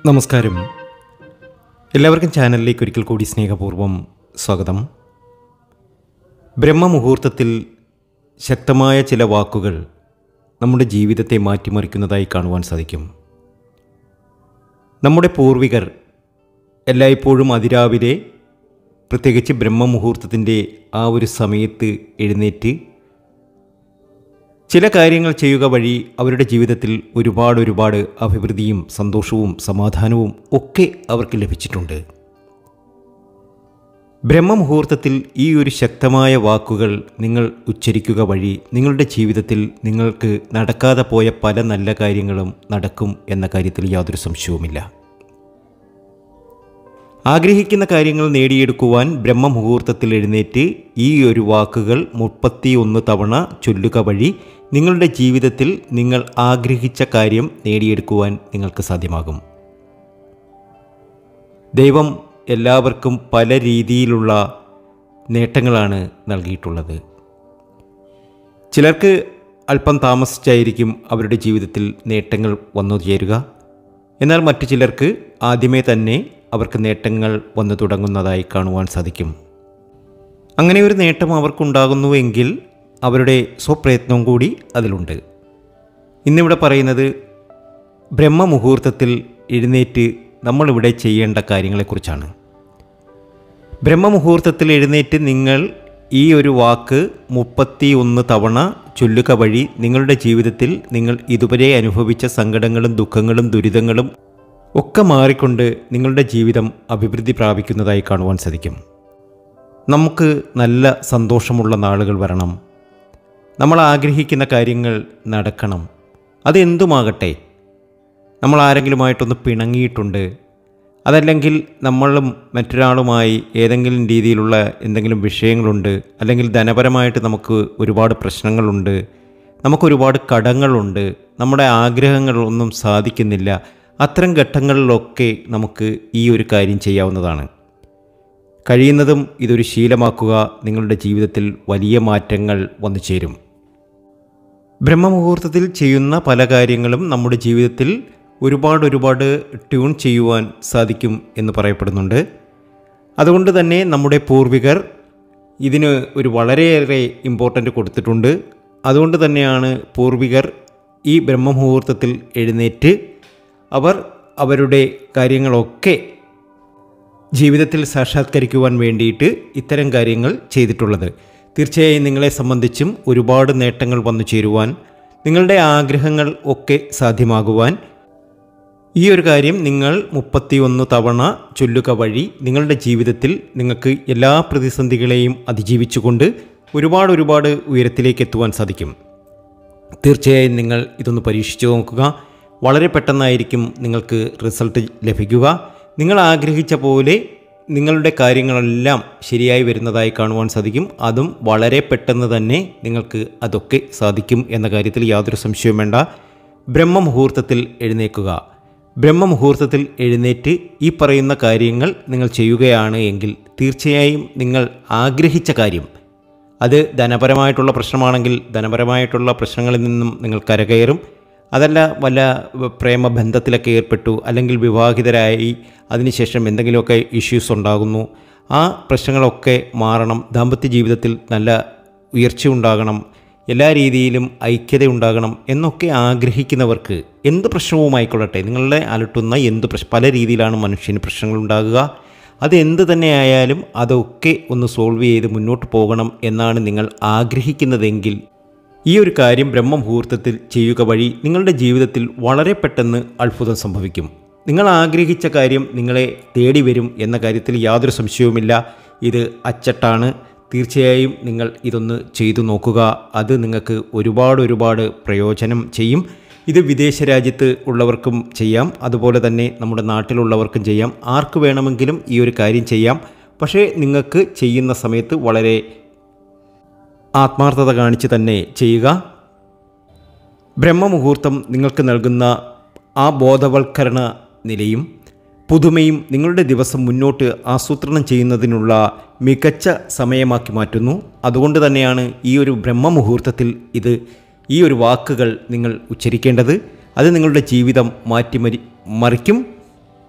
നമസ്കാരം എല്ലാവർക്കും ചാനലിലേക്ക് ഒരിക്കൽ കൂടി സ്നേഹപൂർവ്വം സ്വാഗതം ബ്രഹ്മമുഹൂർത്തത്തിൽ ശക്തമായ ചില വാക്കുകൾ നമ്മുടെ ജീവിതത്തെ മാറ്റിമറിക്കുന്നതായി കാണുവാൻ സാധിക്കും നമ്മുടെ പൂർവികർ എല്ലായ്പ്പോഴും അതിരാവിലെ പ്രത്യേകിച്ച് ബ്രഹ്മമുഹൂർത്തത്തിൻ്റെ ആ ഒരു സമയത്ത് എഴുന്നേറ്റ് ചില കാര്യങ്ങൾ ചെയ്യുക വഴി അവരുടെ ജീവിതത്തിൽ ഒരുപാട് ഒരുപാട് അഭിവൃദ്ധിയും സന്തോഷവും സമാധാനവും ഒക്കെ അവർക്ക് ലഭിച്ചിട്ടുണ്ട് ബ്രഹ്മമുഹൂർത്തത്തിൽ ഈ ഒരു ശക്തമായ വാക്കുകൾ നിങ്ങൾ ഉച്ചരിക്കുക വഴി നിങ്ങളുടെ ജീവിതത്തിൽ നിങ്ങൾക്ക് നടക്കാതെ പോയ പല നല്ല കാര്യങ്ങളും നടക്കും എന്ന കാര്യത്തിൽ യാതൊരു സംശയവുമില്ല ആഗ്രഹിക്കുന്ന കാര്യങ്ങൾ നേടിയെടുക്കുവാൻ ബ്രഹ്മമുഹൂർത്തത്തിൽ എഴുന്നേറ്റ് ഈ ഒരു വാക്കുകൾ മുപ്പത്തിയൊന്ന് തവണ ചൊല്ലുക വഴി നിങ്ങളുടെ ജീവിതത്തിൽ നിങ്ങൾ ആഗ്രഹിച്ച കാര്യം നേടിയെടുക്കുവാൻ നിങ്ങൾക്ക് സാധ്യമാകും ദൈവം എല്ലാവർക്കും പല രീതിയിലുള്ള നേട്ടങ്ങളാണ് നൽകിയിട്ടുള്ളത് ചിലർക്ക് അല്പം താമസിച്ചായിരിക്കും അവരുടെ ജീവിതത്തിൽ നേട്ടങ്ങൾ വന്നു ചേരുക എന്നാൽ മറ്റു ചിലർക്ക് ആദ്യമേ തന്നെ അവർക്ക് നേട്ടങ്ങൾ വന്നു തുടങ്ങുന്നതായി കാണുവാൻ സാധിക്കും അങ്ങനെ ഒരു നേട്ടം അവർക്കുണ്ടാകുന്നുവെങ്കിൽ അവരുടെ സ്വപ്രയത്നവും കൂടി അതിലുണ്ട് ഇന്നിവിടെ പറയുന്നത് ബ്രഹ്മമുഹൂർത്തത്തിൽ എഴുന്നേറ്റ് നമ്മളിവിടെ ചെയ്യേണ്ട കാര്യങ്ങളെക്കുറിച്ചാണ് ബ്രഹ്മമുഹൂർത്തത്തിൽ എഴുന്നേറ്റ് നിങ്ങൾ ഈ ഒരു വാക്ക് മുപ്പത്തി ഒന്ന് തവണ ചൊല്ലുക വഴി നിങ്ങളുടെ ജീവിതത്തിൽ നിങ്ങൾ ഇതുവരെ അനുഭവിച്ച സങ്കടങ്ങളും ദുഃഖങ്ങളും ദുരിതങ്ങളും ഒക്കെ മാറിക്കൊണ്ട് നിങ്ങളുടെ ജീവിതം അഭിവൃദ്ധി പ്രാപിക്കുന്നതായി കാണുവാൻ സാധിക്കും നമുക്ക് നല്ല സന്തോഷമുള്ള നാളുകൾ വരണം നമ്മൾ ആഗ്രഹിക്കുന്ന കാര്യങ്ങൾ നടക്കണം അതെന്തുമാകട്ടെ നമ്മൾ ആരെങ്കിലുമായിട്ടൊന്ന് പിണങ്ങിയിട്ടുണ്ട് അതല്ലെങ്കിൽ നമ്മളും മറ്റൊരാളുമായി ഏതെങ്കിലും രീതിയിലുള്ള എന്തെങ്കിലും വിഷയങ്ങളുണ്ട് അല്ലെങ്കിൽ ധനപരമായിട്ട് നമുക്ക് ഒരുപാട് പ്രശ്നങ്ങളുണ്ട് നമുക്കൊരുപാട് കടങ്ങളുണ്ട് നമ്മുടെ ആഗ്രഹങ്ങളൊന്നും സാധിക്കുന്നില്ല അത്തരം ഘട്ടങ്ങളിലൊക്കെ നമുക്ക് ഈ ഒരു കാര്യം ചെയ്യാവുന്നതാണ് കഴിയുന്നതും ഇതൊരു ശീലമാക്കുക നിങ്ങളുടെ ജീവിതത്തിൽ വലിയ മാറ്റങ്ങൾ വന്നു ചേരും ബ്രഹ്മമുഹൂർത്തത്തിൽ ചെയ്യുന്ന പല കാര്യങ്ങളും നമ്മുടെ ജീവിതത്തിൽ ഒരുപാട് ഒരുപാട് ട്യൂൺ ചെയ്യുവാൻ സാധിക്കും എന്ന് പറയപ്പെടുന്നുണ്ട് അതുകൊണ്ട് തന്നെ നമ്മുടെ പൂർവികർ ഇതിന് ഒരു വളരെയേറെ ഇമ്പോർട്ടൻ്റ് കൊടുത്തിട്ടുണ്ട് അതുകൊണ്ട് തന്നെയാണ് പൂർവികർ ഈ ബ്രഹ്മമുഹൂർത്തത്തിൽ എഴുന്നേറ്റ് അവർ അവരുടെ കാര്യങ്ങളൊക്കെ ജീവിതത്തിൽ സാക്ഷാത്കരിക്കുവാൻ വേണ്ടിയിട്ട് ഇത്തരം കാര്യങ്ങൾ ചെയ്തിട്ടുള്ളത് തീർച്ചയായും നിങ്ങളെ സംബന്ധിച്ചും ഒരുപാട് നേട്ടങ്ങൾ വന്നു ചേരുവാൻ നിങ്ങളുടെ ആഗ്രഹങ്ങൾ ഒക്കെ സാധ്യമാകുവാൻ ഈ ഒരു കാര്യം നിങ്ങൾ മുപ്പത്തിയൊന്ന് തവണ ചൊല്ലുക വഴി നിങ്ങളുടെ ജീവിതത്തിൽ നിങ്ങൾക്ക് എല്ലാ പ്രതിസന്ധികളെയും അതിജീവിച്ചുകൊണ്ട് ഒരുപാട് ഒരുപാട് ഉയരത്തിലേക്ക് എത്തുവാൻ സാധിക്കും തീർച്ചയായും നിങ്ങൾ ഇതൊന്ന് പരീക്ഷിച്ചു നോക്കുക വളരെ പെട്ടെന്നായിരിക്കും നിങ്ങൾക്ക് റിസൾട്ട് ലഭിക്കുക നിങ്ങൾ ആഗ്രഹിച്ച പോലെ നിങ്ങളുടെ കാര്യങ്ങളെല്ലാം ശരിയായി വരുന്നതായി കാണുവാൻ സാധിക്കും അതും വളരെ പെട്ടെന്ന് തന്നെ നിങ്ങൾക്ക് അതൊക്കെ സാധിക്കും എന്ന കാര്യത്തിൽ യാതൊരു സംശയവും വേണ്ട ബ്രഹ്മമുഹൂർത്തത്തിൽ എഴുന്നേക്കുക ബ്രഹ്മമുഹൂർത്തത്തിൽ എഴുന്നേറ്റ് ഈ പറയുന്ന കാര്യങ്ങൾ നിങ്ങൾ ചെയ്യുകയാണ് എങ്കിൽ തീർച്ചയായും നിങ്ങൾ ആഗ്രഹിച്ച കാര്യം അത് ധനപരമായിട്ടുള്ള പ്രശ്നമാണെങ്കിൽ ധനപരമായിട്ടുള്ള പ്രശ്നങ്ങളിൽ നിന്നും നിങ്ങൾ കരകയറും അതല്ല വല്ല പ്രേമബന്ധത്തിലൊക്കെ ഏർപ്പെട്ടു അല്ലെങ്കിൽ വിവാഹിതരായി അതിനുശേഷം എന്തെങ്കിലുമൊക്കെ ഇഷ്യൂസ് ഉണ്ടാകുന്നു ആ പ്രശ്നങ്ങളൊക്കെ മാറണം ദാമ്പത്യ ജീവിതത്തിൽ നല്ല ഉയർച്ച ഉണ്ടാകണം എല്ലാ രീതിയിലും ഐക്യത ഉണ്ടാകണം എന്നൊക്കെ ആഗ്രഹിക്കുന്നവർക്ക് എന്ത് പ്രശ്നവുമായിക്കൊള്ളട്ടെ നിങ്ങളെ അലട്ടുന്ന എന്ത് പ്രശ്നം പല രീതിയിലാണ് മനുഷ്യന് പ്രശ്നങ്ങൾ ഉണ്ടാകുക അത് എന്ത് തന്നെയായാലും അതൊക്കെ ഒന്ന് സോൾവ് ചെയ്ത് മുന്നോട്ട് പോകണം എന്നാണ് നിങ്ങൾ ആഗ്രഹിക്കുന്നതെങ്കിൽ ഈ ഒരു കാര്യം ബ്രഹ്മമുഹൂർത്തത്തിൽ ചെയ്യുക വഴി നിങ്ങളുടെ ജീവിതത്തിൽ വളരെ പെട്ടെന്ന് അത്ഭുതം സംഭവിക്കും നിങ്ങൾ ആഗ്രഹിച്ച കാര്യം നിങ്ങളെ തേടി വരും എന്ന കാര്യത്തിൽ യാതൊരു സംശയവുമില്ല ഇത് അച്ചട്ടാണ് തീർച്ചയായും നിങ്ങൾ ഇതൊന്ന് ചെയ്തു നോക്കുക അത് നിങ്ങൾക്ക് ഒരുപാട് ഒരുപാട് പ്രയോജനം ചെയ്യും ഇത് വിദേശ രാജ്യത്ത് ഉള്ളവർക്കും ചെയ്യാം അതുപോലെ തന്നെ നമ്മുടെ നാട്ടിലുള്ളവർക്കും ചെയ്യാം ആർക്ക് വേണമെങ്കിലും ഈ ഒരു കാര്യം ചെയ്യാം പക്ഷേ നിങ്ങൾക്ക് ചെയ്യുന്ന സമയത്ത് വളരെ ആത്മാർത്ഥത കാണിച്ച് തന്നെ ചെയ്യുക ബ്രഹ്മമുഹൂർത്തം നിങ്ങൾക്ക് നൽകുന്ന ആ ബോധവൽക്കരണ നിലയും പുതുമയും നിങ്ങളുടെ ദിവസം മുന്നോട്ട് ആസൂത്രണം ചെയ്യുന്നതിനുള്ള മികച്ച സമയമാക്കി മാറ്റുന്നു അതുകൊണ്ട് തന്നെയാണ് ഈ ഒരു ബ്രഹ്മമുഹൂർത്തത്തിൽ ഇത് ഈ ഒരു വാക്കുകൾ നിങ്ങൾ ഉച്ചരിക്കേണ്ടത് അത് നിങ്ങളുടെ ജീവിതം മാറ്റിമരി മറിക്കും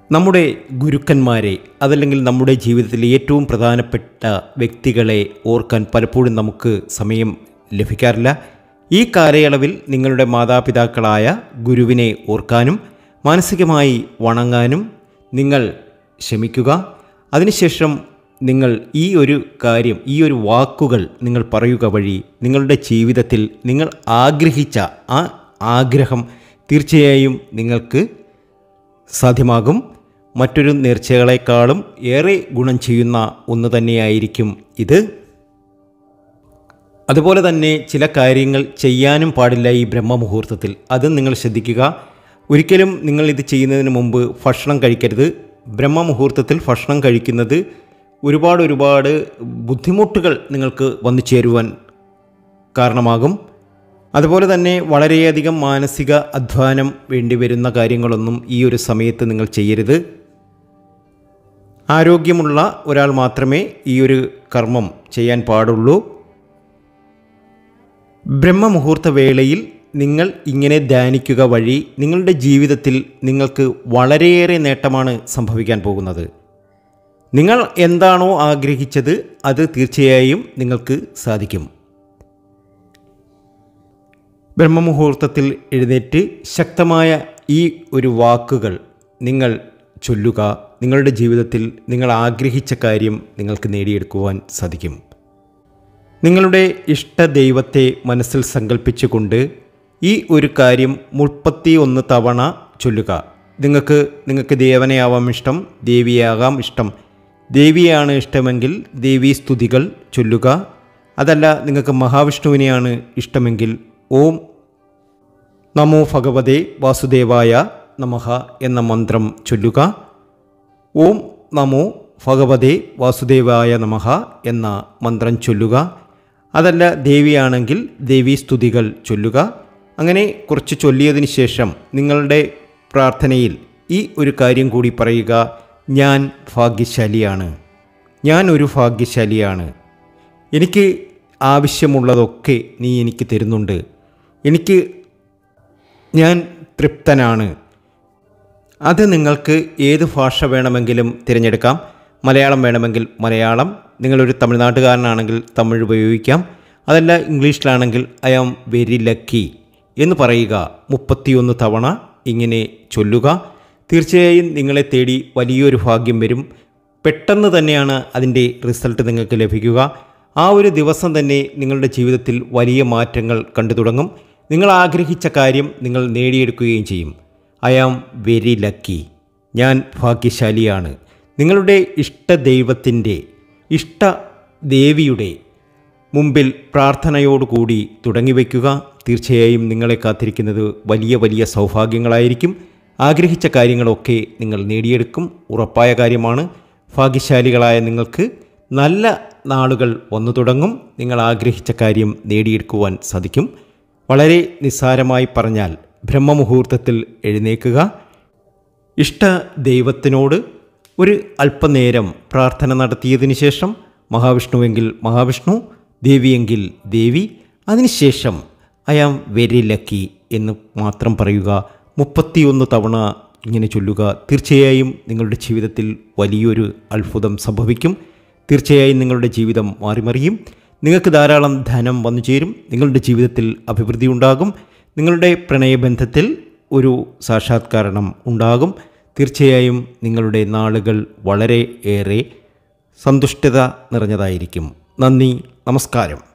നമ്മുടെ ഗുരുക്കന്മാരെ അതല്ലെങ്കിൽ നമ്മുടെ ജീവിതത്തിലെ ഏറ്റവും പ്രധാനപ്പെട്ട വ്യക്തികളെ ഓർക്കാൻ പലപ്പോഴും നമുക്ക് സമയം ലഭിക്കാറില്ല ഈ കാലയളവിൽ നിങ്ങളുടെ മാതാപിതാക്കളായ ഗുരുവിനെ ഓർക്കാനും മാനസികമായി വണങ്ങാനും നിങ്ങൾ ശ്രമിക്കുക അതിനുശേഷം നിങ്ങൾ ഈ ഒരു കാര്യം ഈ ഒരു വാക്കുകൾ നിങ്ങൾ പറയുക വഴി നിങ്ങളുടെ ജീവിതത്തിൽ നിങ്ങൾ ആഗ്രഹിച്ച ആ ആഗ്രഹം തീർച്ചയായും നിങ്ങൾക്ക് സാധ്യമാകും മറ്റൊരു നേർച്ചകളെക്കാളും ഏറെ ഗുണം ചെയ്യുന്ന ഒന്ന് തന്നെയായിരിക്കും ഇത് അതുപോലെ തന്നെ ചില കാര്യങ്ങൾ ചെയ്യാനും പാടില്ല ഈ ബ്രഹ്മമുഹൂർത്തത്തിൽ അത് നിങ്ങൾ ശ്രദ്ധിക്കുക ഒരിക്കലും നിങ്ങൾ ഇത് ചെയ്യുന്നതിന് മുമ്പ് ഭക്ഷണം കഴിക്കരുത് ബ്രഹ്മമുഹൂർത്തത്തിൽ ഭക്ഷണം കഴിക്കുന്നത് ഒരുപാട് ഒരുപാട് ബുദ്ധിമുട്ടുകൾ നിങ്ങൾക്ക് വന്നു ചേരുവാൻ കാരണമാകും അതുപോലെ തന്നെ വളരെയധികം മാനസിക അധ്വാനം വേണ്ടിവരുന്ന കാര്യങ്ങളൊന്നും ഈ ഒരു സമയത്ത് നിങ്ങൾ ചെയ്യരുത് ആരോഗ്യമുള്ള ഒരാൾ മാത്രമേ ഈ ഒരു കർമ്മം ചെയ്യാൻ പാടുള്ളൂ ബ്രഹ്മമുഹൂർത്ത വേളയിൽ നിങ്ങൾ ഇങ്ങനെ ധ്യാനിക്കുക വഴി നിങ്ങളുടെ ജീവിതത്തിൽ നിങ്ങൾക്ക് വളരെയേറെ നേട്ടമാണ് സംഭവിക്കാൻ പോകുന്നത് നിങ്ങൾ എന്താണോ ആഗ്രഹിച്ചത് അത് തീർച്ചയായും നിങ്ങൾക്ക് സാധിക്കും ബ്രഹ്മമുഹൂർത്തത്തിൽ എഴുന്നേറ്റ് ശക്തമായ ഈ ഒരു വാക്കുകൾ നിങ്ങൾ ചൊല്ലുക നിങ്ങളുടെ ജീവിതത്തിൽ നിങ്ങൾ ആഗ്രഹിച്ച കാര്യം നിങ്ങൾക്ക് നേടിയെടുക്കുവാൻ സാധിക്കും നിങ്ങളുടെ ഇഷ്ട ദൈവത്തെ മനസ്സിൽ സങ്കല്പിച്ചുകൊണ്ട് ഈ ഒരു കാര്യം മുപ്പത്തി ഒന്ന് തവണ ചൊല്ലുക നിങ്ങൾക്ക് നിങ്ങൾക്ക് ദേവനെയാവാം ഇഷ്ടം ദേവിയാകാം ഇഷ്ടം ദേവിയാണ് ഇഷ്ടമെങ്കിൽ ദേവീ സ്തുതികൾ ചൊല്ലുക അതല്ല നിങ്ങൾക്ക് മഹാവിഷ്ണുവിനെയാണ് ഇഷ്ടമെങ്കിൽ ഓം നമോ ഭഗവതേ വാസുദേവായ നമഃ എന്ന മന്ത്രം ചൊല്ലുക ഓം നമോ ഭഗവതേ വാസുദേവായ നമഃ എന്ന മന്ത്രം ചൊല്ലുക അതല്ല ദേവിയാണെങ്കിൽ ദേവീ സ്തുതികൾ ചൊല്ലുക അങ്ങനെ കുറച്ച് ചൊല്ലിയതിന് ശേഷം നിങ്ങളുടെ പ്രാർത്ഥനയിൽ ഈ ഒരു കാര്യം കൂടി പറയുക ഞാൻ ഭാഗ്യശാലിയാണ് ഞാൻ ഒരു ഭാഗ്യശാലിയാണ് എനിക്ക് ആവശ്യമുള്ളതൊക്കെ നീ എനിക്ക് തരുന്നുണ്ട് എനിക്ക് ഞാൻ തൃപ്തനാണ് അത് നിങ്ങൾക്ക് ഏത് ഭാഷ വേണമെങ്കിലും തിരഞ്ഞെടുക്കാം മലയാളം വേണമെങ്കിൽ മലയാളം നിങ്ങളൊരു തമിഴ്നാട്ടുകാരനാണെങ്കിൽ തമിഴ് ഉപയോഗിക്കാം അതല്ല ഇംഗ്ലീഷിലാണെങ്കിൽ ഐ ആം വെരി ലക്കി എന്ന് പറയുക മുപ്പത്തിയൊന്ന് തവണ ഇങ്ങനെ ചൊല്ലുക തീർച്ചയായും നിങ്ങളെ തേടി വലിയൊരു ഭാഗ്യം വരും പെട്ടെന്ന് തന്നെയാണ് അതിൻ്റെ റിസൾട്ട് നിങ്ങൾക്ക് ലഭിക്കുക ആ ഒരു ദിവസം തന്നെ നിങ്ങളുടെ ജീവിതത്തിൽ വലിയ മാറ്റങ്ങൾ കണ്ടു തുടങ്ങും നിങ്ങൾ ആഗ്രഹിച്ച കാര്യം നിങ്ങൾ നേടിയെടുക്കുകയും ചെയ്യും ഐ ആം വെരി ലക്കി ഞാൻ ഭാഗ്യശാലിയാണ് നിങ്ങളുടെ ഇഷ്ട ദൈവത്തിൻ്റെ ഇഷ്ട ദേവിയുടെ മുമ്പിൽ പ്രാർത്ഥനയോടുകൂടി തുടങ്ങിവെക്കുക തീർച്ചയായും നിങ്ങളെ കാത്തിരിക്കുന്നത് വലിയ വലിയ സൗഭാഗ്യങ്ങളായിരിക്കും ആഗ്രഹിച്ച കാര്യങ്ങളൊക്കെ നിങ്ങൾ നേടിയെടുക്കും ഉറപ്പായ കാര്യമാണ് ഭാഗ്യശാലികളായ നിങ്ങൾക്ക് നല്ല നാളുകൾ വന്നു തുടങ്ങും നിങ്ങൾ ആഗ്രഹിച്ച കാര്യം നേടിയെടുക്കുവാൻ സാധിക്കും വളരെ നിസ്സാരമായി പറഞ്ഞാൽ ബ്രഹ്മമുഹൂർത്തത്തിൽ എഴുന്നേക്കുക ഇഷ്ട ദൈവത്തിനോട് ഒരു അല്പനേരം പ്രാർത്ഥന നടത്തിയതിനു ശേഷം മഹാവിഷ്ണുവെങ്കിൽ മഹാവിഷ്ണു ദേവിയെങ്കിൽ ദേവി അതിനുശേഷം ഐ ആം വെരി ലക്കി എന്ന് മാത്രം പറയുക മുപ്പത്തിയൊന്ന് തവണ ഇങ്ങനെ ചൊല്ലുക തീർച്ചയായും നിങ്ങളുടെ ജീവിതത്തിൽ വലിയൊരു അത്ഭുതം സംഭവിക്കും തീർച്ചയായും നിങ്ങളുടെ ജീവിതം മാറിമറിയും നിങ്ങൾക്ക് ധാരാളം ധനം വന്നു ചേരും നിങ്ങളുടെ ജീവിതത്തിൽ അഭിവൃദ്ധി ഉണ്ടാകും നിങ്ങളുടെ പ്രണയബന്ധത്തിൽ ഒരു സാക്ഷാത്കാരണം ഉണ്ടാകും തീർച്ചയായും നിങ്ങളുടെ നാളുകൾ വളരെ ഏറെ സന്തുഷ്ടത നിറഞ്ഞതായിരിക്കും നന്ദി നമസ്കാരം